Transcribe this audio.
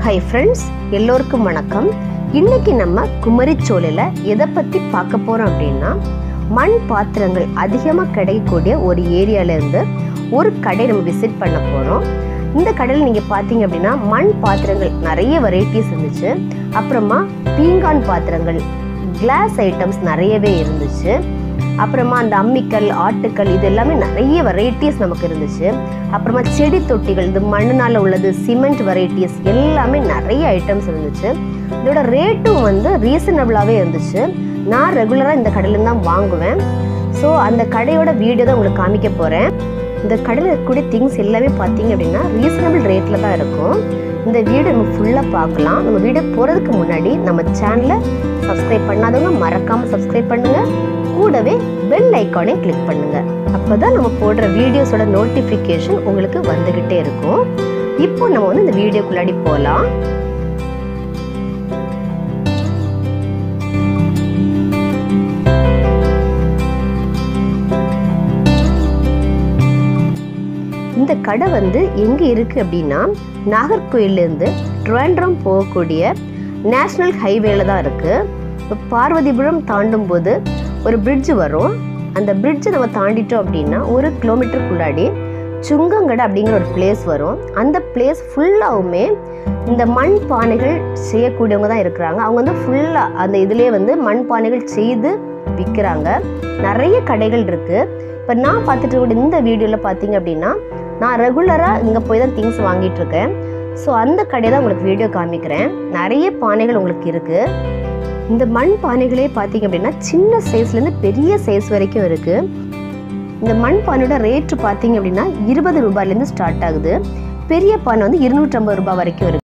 hi friends எல்லோருக்கும் வணக்கம் இன்னைக்கு நம்ம குமரிச்சோலையில் எதை பற்றி பார்க்க போகிறோம் அப்படின்னா மண் பாத்திரங்கள் அதிகமாக கிடைக்கக்கூடிய ஒரு ஏரியாவிலேருந்து ஒரு கடை நம்ம விசிட் பண்ண போகிறோம் இந்த கடையில் நீங்கள் பார்த்தீங்க அப்படின்னா மண் பாத்திரங்கள் நிறைய வெரைட்டிஸ் இருந்துச்சு அப்புறமா பீங்கான் பாத்திரங்கள் கிளாஸ் ஐட்டம்ஸ் நிறையவே இருந்துச்சு அப்புறமா அந்த அம்மிக்கல் ஆட்டுக்கல் இது எல்லாமே நிறைய வெரைட்டிஸ் நமக்கு இருந்துச்சு அப்புறமா செடி தொட்டிகள் இது மண்ணுனால உள்ளது சிமெண்ட் வெரைட்டிஸ் எல்லாமே நிறைய ஐட்டம்ஸ் இருந்துச்சு இதோட ரேட்டும் வந்து ரீசனபிளாகவே இருந்துச்சு நான் ரெகுலராக இந்த கடையில தான் வாங்குவேன் ஸோ அந்த கடையோட வீடியோ தான் உங்களுக்கு காமிக்க போகிறேன் இந்த கடையில் இருக்கக்கூடிய திங்ஸ் எல்லாமே பார்த்தீங்க அப்படின்னா ரீசனபிள் ரேட்டில் தான் இருக்கும் இந்த வீடியோ நம்ம ஃபுல்லாக பார்க்கலாம் நம்ம வீடியோ போகிறதுக்கு முன்னாடி நம்ம சேனலை சப்ஸ்கிரைப் பண்ணாதவங்க மறக்காமல் சப்ஸ்கிரைப் பண்ணுங்கள் கூடவே பெல் ஐக்கானே கிளிக் பண்ணுங்க அப்பதான் நம்ம போடுற வீடியோஸோட நோட்டிஃபிகேஷன் உங்களுக்கு வந்துகிட்டே இருக்கும் இப்போ நம்ம வந்து இந்த வீடியோக்குள்ளாடி போகலாம் இந்த கடை வந்து எங்கே இருக்குது அப்படின்னா நாகர்கோயிலேருந்து ட்ரிவாண்ட்ரம் போகக்கூடிய நேஷ்னல் ஹைவேல தான் இருக்குது இப்போ பார்வதிபுரம் தாண்டும் போது ஒரு பிரிட்ஜ் வரும் அந்த பிரிட்ஜை நம்ம தாண்டிட்டோம் அப்படின்னா ஒரு கிலோமீட்டருக்குள்ளாடி சுங்கங்கடை அப்படிங்கிற ஒரு பிளேஸ் வரும் அந்த பிளேஸ் ஃபுல்லாகவுமே இந்த மண் பானைகள் செய்யக்கூடியவங்க தான் இருக்கிறாங்க அவங்க வந்து ஃபுல்லாக அந்த இதுலேயே வந்து மண் பானைகள் செய்து விற்கிறாங்க நிறைய கடைகள் இருக்குது இப்போ நான் பார்த்துட்டு இருக்கக்கூடிய இந்த வீடியோவில் பார்த்தீங்க அப்படின்னா நான் ரெகுலராக இங்கே போய் தான் திங்ஸ் வாங்கிட்டு இருக்கேன் ஸோ அந்த கடையை தான் உங்களுக்கு வீடியோ காமிக்கிறேன் நிறைய பானைகள் உங்களுக்கு இருக்குது இந்த மண் பானைகளே பார்த்தீங்க அப்படின்னா சின்ன சைஸ்லேருந்து பெரிய சைஸ் வரைக்கும் இருக்குது இந்த மண் பானையோட ரேட்டு பார்த்தீங்க அப்படின்னா இருபது ரூபாயிலேருந்து ஸ்டார்ட் ஆகுது பெரிய பானை வந்து இருநூற்றம்பது ரூபாய் வரைக்கும் இருக்குது